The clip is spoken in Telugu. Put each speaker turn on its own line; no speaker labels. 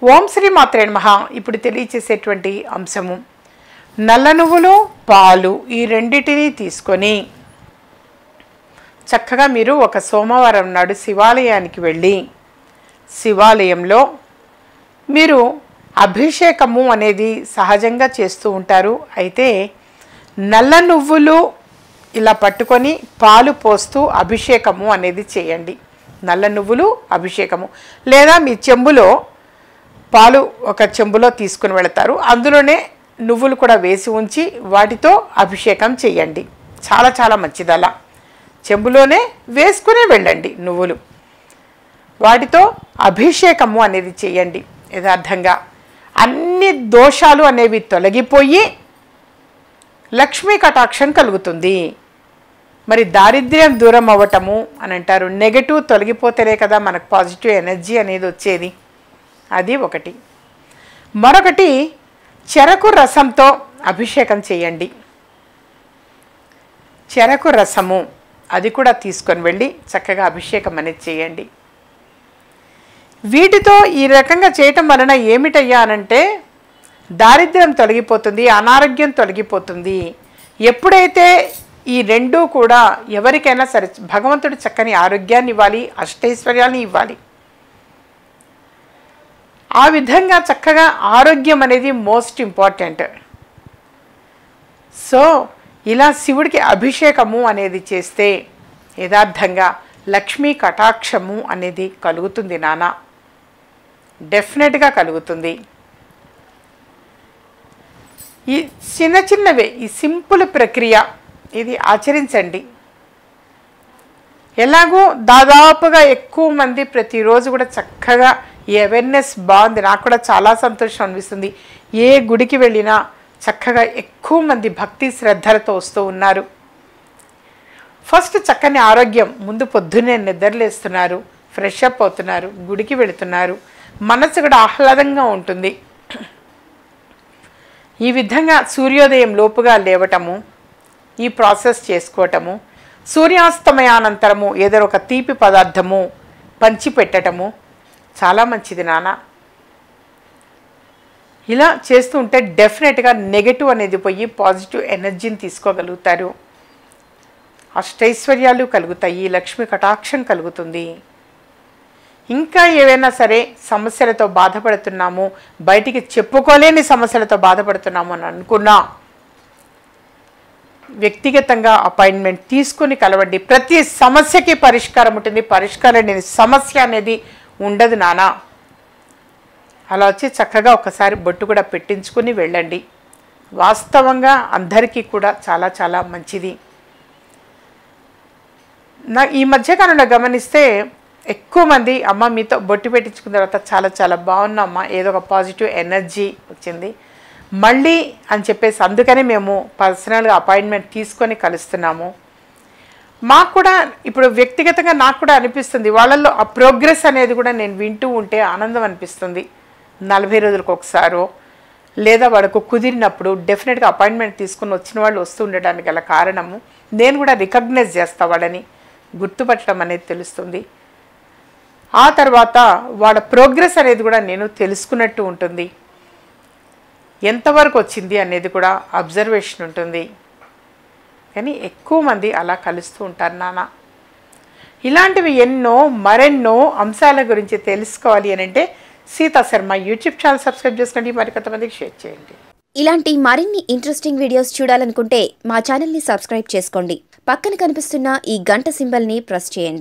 ఓం శ్రీ మాత్రే నమః ఇప్పుడు తెలియచేసేటువంటి అంశము నల్ల నువ్వులు పాలు ఈ రెండిటిని తీసుకొని చక్కగా మీరు ఒక సోమవారం నాడు శివాలయానికి వెళ్ళి శివాలయంలో మీరు అభిషేకము అనేది సహజంగా చేస్తూ ఉంటారు అయితే నల్ల నువ్వులు ఇలా పట్టుకొని పాలు పోస్తూ అభిషేకము అనేది చేయండి నల్ల నువ్వులు అభిషేకము లేదా మీ చెంబులో పాలు ఒక చెంబులో తీసుకుని వెళతారు అందులోనే నువ్వులు కూడా వేసి ఉంచి వాటితో అభిషేకం చేయండి చాలా చాలా మంచిది అలా చెంబులోనే వేసుకుని వెళ్ళండి నువ్వులు వాటితో అభిషేకము అనేది చేయండి యథార్థంగా అన్ని దోషాలు అనేవి తొలగిపోయి లక్ష్మీ కటాక్షం కలుగుతుంది మరి దారిద్ర్యం దూరం అవ్వటము అని అంటారు నెగటివ్ తొలగిపోతేనే కదా మనకు పాజిటివ్ ఎనర్జీ అనేది వచ్చేది అది ఒకటి మరొకటి చెరకు రసంతో అభిషేకం చేయండి చెరకు రసము అది కూడా తీసుకొని వెళ్ళి చక్కగా అభిషేకం అనేది చేయండి వీటితో ఈ రకంగా చేయటం వలన ఏమిటయ్యా అనంటే దారిద్ర్యం తొలగిపోతుంది అనారోగ్యం తొలగిపోతుంది ఎప్పుడైతే ఈ రెండూ కూడా ఎవరికైనా సరే భగవంతుడు చక్కని ఆరోగ్యాన్ని ఇవ్వాలి అష్టైశ్వర్యాన్ని ఇవ్వాలి ఆ విధంగా చక్కగా ఆరోగ్యం అనేది మోస్ట్ ఇంపార్టెంట్ సో ఇలా శివుడికి అభిషేకము అనేది చేస్తే యథార్థంగా లక్ష్మీ కటాక్షము అనేది కలుగుతుంది నాన్న డెఫినెట్గా కలుగుతుంది ఈ చిన్న చిన్నవే ఈ సింపుల్ ప్రక్రియ ఇది ఆచరించండి ఎలాగో దాదాపుగా ఎక్కువ మంది ప్రతిరోజు కూడా చక్కగా ఈ అవేర్నెస్ బాగుంది నాకు కూడా చాలా సంతోషం అనిపిస్తుంది ఏ గుడికి వెళ్ళినా చక్కగా ఎక్కువ మంది భక్తి శ్రద్ధలతో వస్తూ ఉన్నారు ఫస్ట్ చక్కని ఆరోగ్యం ముందు పొద్దున్నే నిద్రలేస్తున్నారు ఫ్రెష్ అప్ అవుతున్నారు గుడికి వెళుతున్నారు మనసు కూడా ఆహ్లాదంగా ఉంటుంది ఈ విధంగా సూర్యోదయం లోపుగా లేవటము ఈ ప్రాసెస్ చేసుకోవటము సూర్యాస్తమయానంతరము ఏదో ఒక తీపి పదార్థము పంచిపెట్టటము చాలా మంచిది నాన్న ఇలా చేస్తూ ఉంటే డెఫినెట్గా నెగటివ్ అనేది పోయి పాజిటివ్ ఎనర్జీని తీసుకోగలుగుతారు అష్టైశ్వర్యాలు కలుగుతాయి లక్ష్మి కటాక్షం కలుగుతుంది ఇంకా ఏవైనా సరే సమస్యలతో బాధపడుతున్నాము బయటికి చెప్పుకోలేని సమస్యలతో బాధపడుతున్నాము అని అనుకున్నా వ్యక్తిగతంగా అపాయింట్మెంట్ తీసుకుని కలవండి ప్రతి సమస్యకి పరిష్కారం ఉంటుంది పరిష్కారం లేని సమస్య అనేది ఉండదు నానా అలా వచ్చి చక్కగా ఒకసారి బొట్టు కూడా పెట్టించుకుని వెళ్ళండి వాస్తవంగా అందరికీ కూడా చాలా చాలా మంచిది నా ఈ మధ్యకాలంలో గమనిస్తే ఎక్కువ మంది అమ్మ మీతో బొట్టు పెట్టించుకున్న తర్వాత చాలా చాలా బాగున్నామ్మా ఏదో ఒక పాజిటివ్ ఎనర్జీ వచ్చింది మళ్ళీ అని చెప్పేసి అందుకనే మేము పర్సనల్గా అపాయింట్మెంట్ తీసుకొని కలుస్తున్నాము మాకు కూడా ఇప్పుడు వ్యక్తిగతంగా నాకు కూడా అనిపిస్తుంది వాళ్ళల్లో ఆ ప్రోగ్రెస్ అనేది కూడా నేను వింటూ ఉంటే ఆనందం అనిపిస్తుంది నలభై రోజులకు ఒకసారో లేదా వాళ్ళకు కుదిరినప్పుడు డెఫినెట్గా అపాయింట్మెంట్ తీసుకుని వచ్చిన వాళ్ళు వస్తూ ఉండడానికి గల కారణము నేను కూడా రికగ్నైజ్ చేస్తా వాళ్ళని గుర్తుపట్టడం అనేది తెలుస్తుంది ఆ తర్వాత వాళ్ళ ప్రోగ్రెస్ అనేది కూడా నేను తెలుసుకున్నట్టు ఉంటుంది ఎంతవరకు వచ్చింది అనేది కూడా అబ్జర్వేషన్ ఉంటుంది కానీ ఎక్కువ మంది అలా కలుస్తూ ఉంటారు నాన్న ఇలాంటివి ఎన్నో మరెన్నో అంశాల గురించి తెలుసుకోవాలి అని అంటే Sita Sharma YouTube channel subscribe చేసుకోండి మరి కొంతమందికి షేర్ చేయండి
ఇలాంటి మరిన్ని ఇంట్రెస్టింగ్ వీడియోస్ చూడాలనుకుంటే మా ఛానల్ని సబ్స్క్రైబ్ చేసుకోండి పక్కన కనిపిస్తున్న ఈ గంట సింబల్ని ప్రెస్ చేయండి